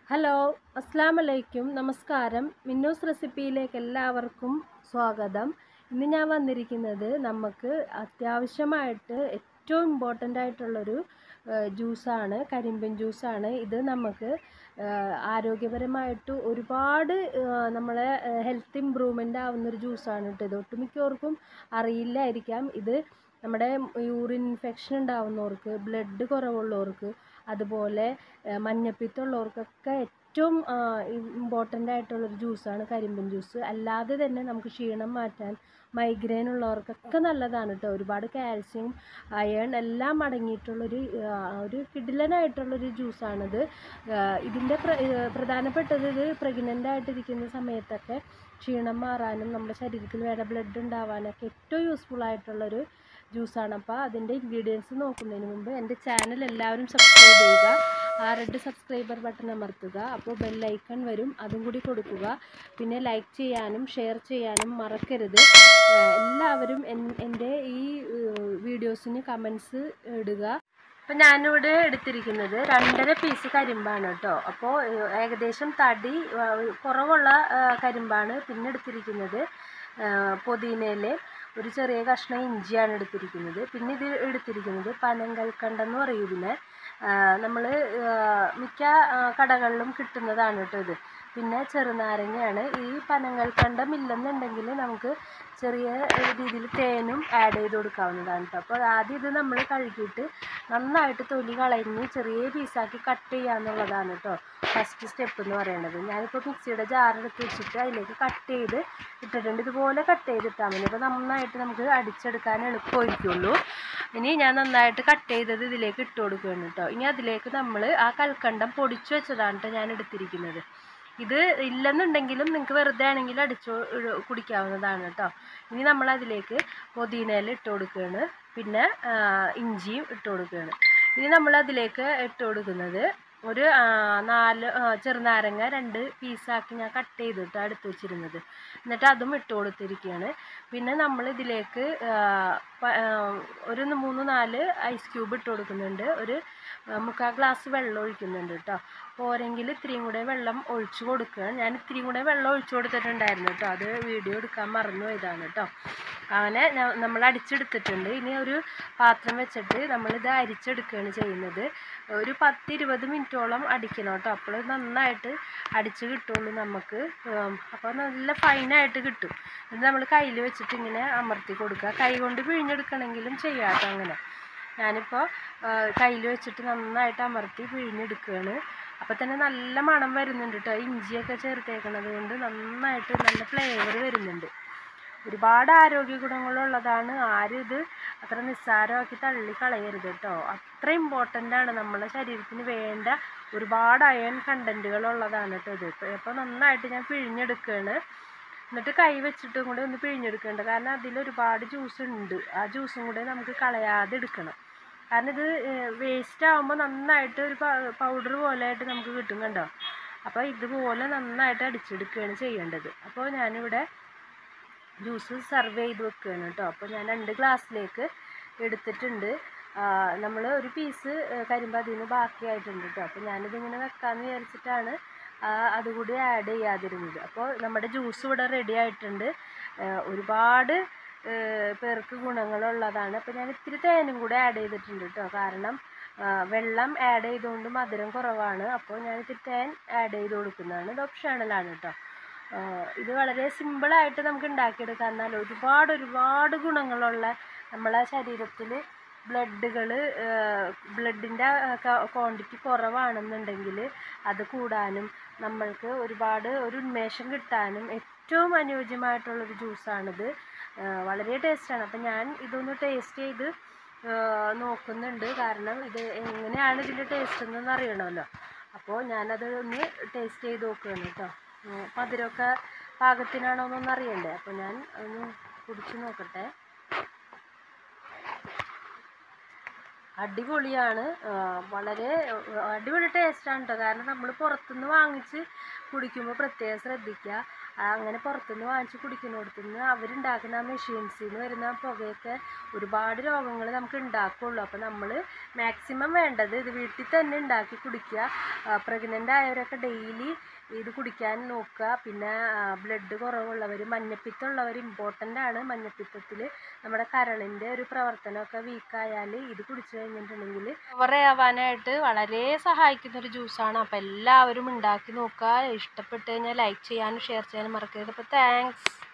hello അസ്സാം വലൈക്കും നമസ്കാരം മിന്നൂസ് റെസിപ്പിയിലേക്ക് എല്ലാവർക്കും സ്വാഗതം ഇന്ന് ഞാൻ വന്നിരിക്കുന്നത് നമുക്ക് അത്യാവശ്യമായിട്ട് ഏറ്റവും ഇമ്പോർട്ടൻ്റ് ആയിട്ടുള്ളൊരു ഏഹ്, ജ്യൂസാണ് കരിമ്പൻ ജ്യൂസാണ് ഇത് നമുക്ക് ഏഹ്, ആരോഗ്യപരമായിട്ട് ഒരുപാട് ഏഹ്, നമ്മളെ ഹെൽത്ത് ഇമ്പ്രൂവ്മെൻ്റ് ആവുന്നൊരു ജ്യൂസാണ് കേട്ടോ ഇത് ഒട്ടുമിക്കവർക്കും അറിയില്ലായിരിക്കാം ഇത് നമ്മുടെ യൂറിൻ ഇൻഫെക്ഷൻ ഉണ്ടാവുന്നവർക്ക് ബ്ലഡ് കുറവുള്ളവർക്ക് അതുപോലെ ഏഹ്, മഞ്ഞപ്പിത്തമുള്ളവർക്കൊക്കെ ഏറ്റവും ഇമ്പോർട്ടൻ്റ് ആയിട്ടുള്ളൊരു ജ്യൂസാണ് കരിമ്പൻ ജ്യൂസ് അല്ലാതെ തന്നെ നമുക്ക് ക്ഷീണം മാറ്റാൻ മൈഗ്രെയിൻ ഉള്ളവർക്കൊക്കെ നല്ലതാണ് കേട്ടോ ഒരുപാട് കാൽസ്യം അയൺ എല്ലാം അടങ്ങിയിട്ടുള്ളൊരു ആ, ഒരു കിടിലനായിട്ടുള്ളൊരു ജ്യൂസാണിത് ഇതിൻ്റെ പ്ര ഏഹ്, പ്രധാനപ്പെട്ടത് ഇത് പ്രഗ്നൻ്റ് ആയിട്ടിരിക്കുന്ന സമയത്തൊക്കെ ക്ഷീണം മാറാനും നമ്മുടെ ശരീരത്തിൽ വേറെ ബ്ലഡ് ഉണ്ടാവാനൊക്കെ ഏറ്റവും യൂസ്ഫുൾ ആയിട്ടുള്ളൊരു ജ്യൂസാണ് അപ്പോൾ അതിൻ്റെ ഇൻഗ്രീഡിയൻസ് നോക്കുന്നതിന് മുമ്പ് എൻ്റെ ചാനൽ എല്ലാവരും സബ്സ്ക്രൈബ് ചെയ്യുക ആ റെഡ് സബ്സ്ക്രൈബർ ബട്ടൺ അമർത്തുക അപ്പോൾ ബെല്ലൈക്കൺ വരും അതും കൂടി കൊടുക്കുക പിന്നെ ലൈക്ക് ചെയ്യാനും ഷെയർ ചെയ്യാനും മറക്കരുത് ഏഹ് എല്ലാവരും എൻ- എൻ്റെ ഈ വീഡിയോസിന് കമൻസ് ഇടുക അപ്പം ഞാനിവിടെ എടുത്തിരിക്കുന്നത് രണ്ടര പീസ് കരിമ്പാണ് കേട്ടോ അപ്പോൾ ഏകദേശം തടി ഏഹ്, കുറവുള്ള ഏഹ്, കരിമ്പാണ് പിന്നെ എടുത്തിരിക്കുന്നത് പുതിനയില് ഒരു ചെറിയ കഷ്ണം ഇഞ്ചിയാണ് എടുത്തിരിക്കുന്നത് പിന്നെ ഇത് എടുത്തിരിക്കുന്നത് പനങ്കൽക്കണ്ടെന്ന് പറയും ഇതിനെ നമ്മൾ മിക്ക ആ, കടകളിലും കിട്ടുന്നതാണ് കേട്ടോ ഇത് പിന്നെ ചെറുനാരങ്ങയാണ് ഈ പനങ്ങൽക്കണ്ടം ഇല്ലെന്നുണ്ടെങ്കിൽ നമുക്ക് ചെറിയ രീതിയിൽ തേനും ആഡ് ചെയ്ത് കൊടുക്കാവുന്നതാണ് കേട്ടോ അപ്പോൾ ആദ്യം ഇത് നമ്മൾ കഴുകിയിട്ട് നന്നായിട്ട് തൊലി കളഞ്ഞ് ചെറിയ പീസാക്കി കട്ട് ചെയ്യാന്നുള്ളതാണ് കേട്ടോ ഫസ്റ്റ് സ്റ്റെപ്പ് എന്ന് പറയുന്നത് ഞാനിപ്പോൾ മിക്സിയുടെ ജാറെടുത്ത് വെച്ചിട്ട് അതിലേക്ക് കട്ട് ചെയ്ത് ഇട്ടിട്ടുണ്ട് ഇതുപോലെ കട്ട് ചെയ്തിട്ടാൽ മതി അപ്പോൾ നന്നായിട്ട് നമുക്ക് അടിച്ചെടുക്കാൻ എളുപ്പമായിരിക്കുള്ളൂ ഇനി ഞാൻ നന്നായിട്ട് കട്ട് ചെയ്തത് ഇതിലേക്ക് ഇട്ട് കൊടുക്കുകയാണ് കേട്ടോ ഇനി അതിലേക്ക് നമ്മൾ ആ കൽക്കണ്ടം പൊടിച്ചു വെച്ചതാണ് കേട്ടോ ഞാൻ എടുത്തിരിക്കുന്നത് ഇത് ഇല്ലെന്നുണ്ടെങ്കിലും നിങ്ങൾക്ക് വെറുതെ ആണെങ്കിലും അടിച്ചു ഇഴ- കുടിക്കാവുന്നതാണ് കേട്ടോ ഇനി നമ്മൾ അതിലേക്ക് പുതിനയില ഇട്ട് കൊടുക്കുകയാണ് പിന്നെ ആ, ഇഞ്ചിയും ഇട്ട് കൊടുക്കുകയാണ് ഇനി നമ്മൾ അതിലേക്ക് ഇട്ട് കൊടുക്കുന്നത് ഒരു ആ, നാല് ആ, ചെറുനാരങ്ങ രണ്ട് പീസാക്കി ഞാൻ കട്ട് ചെയ്തിട്ട് എടുത്ത് വെച്ചിരുന്നത് എന്നിട്ട് അതും ഇട്ട് കൊടുത്തിരിക്കുകയാണ് പിന്നെ നമ്മൾ ഇതിലേക്ക് ആ, പ- ആ, ഒരു മൂന്ന് നാല് ഐസ് ക്യൂബ് ഇട്ട് കൊടുക്കുന്നുണ്ട് ഒരു ആ, മുക്കാൽ ഗ്ലാസ് വെള്ളം ഒഴിക്കുന്നുണ്ട് കേട്ടോ പോരെങ്കിൽ ഇത്തിരിയും കൂടെ വെള്ളം ഒഴിച്ചു കൊടുക്കുക ഞാൻ ഇത്തിരിയും കൂടെ വെള്ളം ഒഴിച്ചു കൊടുത്തിട്ടുണ്ടായിരുന്നു കേട്ടോ അത് വീഡിയോ എടുക്കാൻ മറന്നു പോയതാണ് കേട്ടോ അങ്ങനെ ന- നമ്മൾ അടിച്ചെടുത്തിട്ടുണ്ട് ഇനി ഒരു പാത്രം വെച്ചിട്ട് നമ്മളിത് അരിച്ചെടുക്കുകയാണ് ചെയ്യുന്നത് ഒരു പത്ത് ഇരുപത് മിനിറ്റോളം അടിക്കണം കേട്ടോ അപ്പോൾ നന്നായിട്ട് അടിച്ച് കിട്ടുള്ളൂ നമുക്ക് അപ്പോൾ നല്ല ഫൈനായിട്ട് കിട്ടും ഇത് നമ്മൾ കയ്യിൽ വെച്ചിട്ട് ഇങ്ങനെ അമർത്തി കൊടുക്കുക കൈ കൊണ്ട് പിഴിഞ്ഞെടുക്കണമെങ്കിലും ചെയ്യാം കേട്ടോ അങ്ങനെ ഞാനിപ്പോൾ കയ്യിൽ വെച്ചിട്ട് നന്നായിട്ട് അമർത്തി പിഴിഞ്ഞെടുക്കുകയാണ് അപ്പോൾ തന്നെ നല്ല മണം വരുന്നുണ്ട് കേട്ടോ ഇഞ്ചിയൊക്കെ ചേർത്തേക്കണത് കൊണ്ട് നന്നായിട്ട് നല്ല ഫ്ലേവർ വരുന്നുണ്ട് ഒരുപാട് ആരോഗ്യ ഗുണങ്ങളുള്ളതാണ് ആരും ഇത് അത്ര നിസ്സാരമാക്കി തള്ളി കളയരുത് കേട്ടോ അത്ര ഇമ്പോർട്ടൻ്റ് ആണ് നമ്മുടെ ശരീരത്തിന് വേണ്ട ഒരുപാട് അയൺ കണ്ടൻറ്റുകൾ ഉള്ളതാണ് കേട്ടോ ഇത് അപ്പോൾ നന്നായിട്ട് ഞാൻ പിഴിഞ്ഞെടുക്കുകയാണ് എന്നിട്ട് കൈ വെച്ചിട്ടും കൂടെ ഒന്ന് പിഴിഞ്ഞെടുക്കുന്നുണ്ട് കാരണം അതിൽ ഒരുപാട് ജ്യൂസ് ഉണ്ട് ആ ജ്യൂസും കൂടെ നമുക്ക് കളയാതെ എടുക്കണം കാരണം ഇത് വേസ്റ്റ് ആകുമ്പോൾ നന്നായിട്ട് ഒരു പൗഡർ പോലെ ആയിട്ട് നമുക്ക് കിട്ടും കണ്ടോ അപ്പോൾ ഇതുപോലെ നന്നായിട്ട് അടിച്ചെടുക്കുകയാണ് ചെയ്യേണ്ടത് അപ്പോൾ ഞാനിവിടെ ജ്യൂസ് സെർവ് ചെയ്ത് വെക്കുകയാണ് കേട്ടോ അപ്പോൾ ഞാൻ രണ്ട് ഗ്ലാസ്സിലേക്ക് എടുത്തിട്ടുണ്ട് നമ്മൾ ഒരു പീസ് കരിമ്പ് അതിൽ നിന്ന് ബാക്കിയായിട്ടുണ്ട് കേട്ടോ അപ്പോൾ ഞാനിതിങ്ങനെ വെക്കാമെന്ന് വിചാരിച്ചിട്ടാണ് ആ, അതുകൂടി ആഡ് ചെയ്യാതിരുന്നത് അപ്പോൾ നമ്മുടെ ജ്യൂസ് ഇവിടെ റെഡി ആയിട്ടുണ്ട് ആ, ഒരുപാട് ആ, പേർക്ക് ഗുണങ്ങളുള്ളതാണ് അപ്പോൾ ഞാൻ ഇത്തിരി തേനും കൂടെ ആഡ് ചെയ്തിട്ടുണ്ട് കേട്ടോ കാരണം ആ, വെള്ളം ആഡ് ചെയ്തുകൊണ്ട് മധുരം കുറവാണ് അപ്പോൾ ഞാൻ ഇത്തിരി തേൻ ആഡ് ചെയ്ത് കൊടുക്കുന്നതാണ് ഇത് ഓപ്ഷണലാണ് കേട്ടോ ആ, ഇത് വളരെ സിമ്പിളായിട്ട് നമുക്ക് ഉണ്ടാക്കിയെടുക്കാം എന്നാൽ ഒരുപാട് ഒരുപാട് ഗുണങ്ങളുള്ള നമ്മളെ ശരീരത്തിൽ ബ്ലഡുകൾ ബ്ലഡിൻ്റെ ക്വാണ്ടിറ്റി കുറവാണെന്നുണ്ടെങ്കിൽ അത് കൂടാനും നമ്മൾക്ക് ഒരുപാട് ഒരു ഉന്മേഷം കിട്ടാനും ഏറ്റവും അനുയോജ്യമായിട്ടുള്ളൊരു ജ്യൂസാണിത് ആ, വളരെ ടേസ്റ്റാണ് അപ്പം ഞാൻ ഇതൊന്ന് ടേസ്റ്റ് ചെയ്ത് ആ, നോക്കുന്നുണ്ട് കാരണം ഇത് എങ്ങനെയാണ് ഇതിൻ്റെ ടേസ്റ്റ് എന്നൊന്ന് അറിയണമല്ലോ അപ്പോൾ ഞാനത് ഒന്ന് ടേസ്റ്റ് ചെയ്ത് നോക്കുകയാണ് കേട്ടോ ഉം, മധുരമൊക്കെ പാകത്തിനാണോ എന്നൊന്ന് അറിയണ്ടേ അപ്പോൾ ഞാൻ ഒന്ന് കുടിച്ച് നോക്കട്ടെ അടിപൊളിയാണ് ആ, വളരെ ആ, അടിപൊളി ടേസ്റ്റാണ് കേട്ടോ കാരണം നമ്മൾ പുറത്തുനിന്ന് വാങ്ങിച്ച് കുടിക്കുമ്പോൾ പ്രത്യേകം ശ്രദ്ധിക്കുക അങ്ങനെ പുറത്തുനിന്ന് വാങ്ങിച്ച് കുടിക്കുന്നിടത്തുനിന്ന് അവരുണ്ടാക്കുന്ന ആ മെഷീൻസിൽ നിന്ന് വരുന്ന പുകയൊക്കെ ഒരുപാട് രോഗങ്ങൾ നമുക്ക് ഉണ്ടാക്കുള്ളൂ അപ്പോൾ നമ്മൾ മാക്സിമം വേണ്ടത് ഇത് വീട്ടിൽ തന്നെ ഉണ്ടാക്കി കുടിക്കുക പ്രഗ്നൻ്റ് ആയവരൊക്കെ ഡെയിലി ഇത് കുടിക്കാൻ നോക്കുക പിന്നെ ബ്ലഡ് കുറവുള്ളവർ മഞ്ഞപ്പിത്തമുള്ളവർ ഇമ്പോർട്ടൻ്റ് ആണ് മഞ്ഞപ്പിത്തത്തിൽ നമ്മുടെ കരളിൻ്റെ ഒരു പ്രവർത്തനമൊക്കെ വീക്കായാൽ ഇത് കുടിച്ചു കഴിഞ്ഞിട്ടുണ്ടെങ്കിൽ കവർ ആവാനായിട്ട് വളരെ സഹായിക്കുന്ന ഒരു ജ്യൂസാണ് അപ്പോൾ എല്ലാവരും ഉണ്ടാക്കി നോക്കുക ഇഷ്ടപ്പെട്ട് കഴിഞ്ഞാൽ ലൈക്ക് ചെയ്യാനും ഷെയർ ചെയ്യാനും മറക്കരുത് അപ്പോൾ താങ്ക്സ്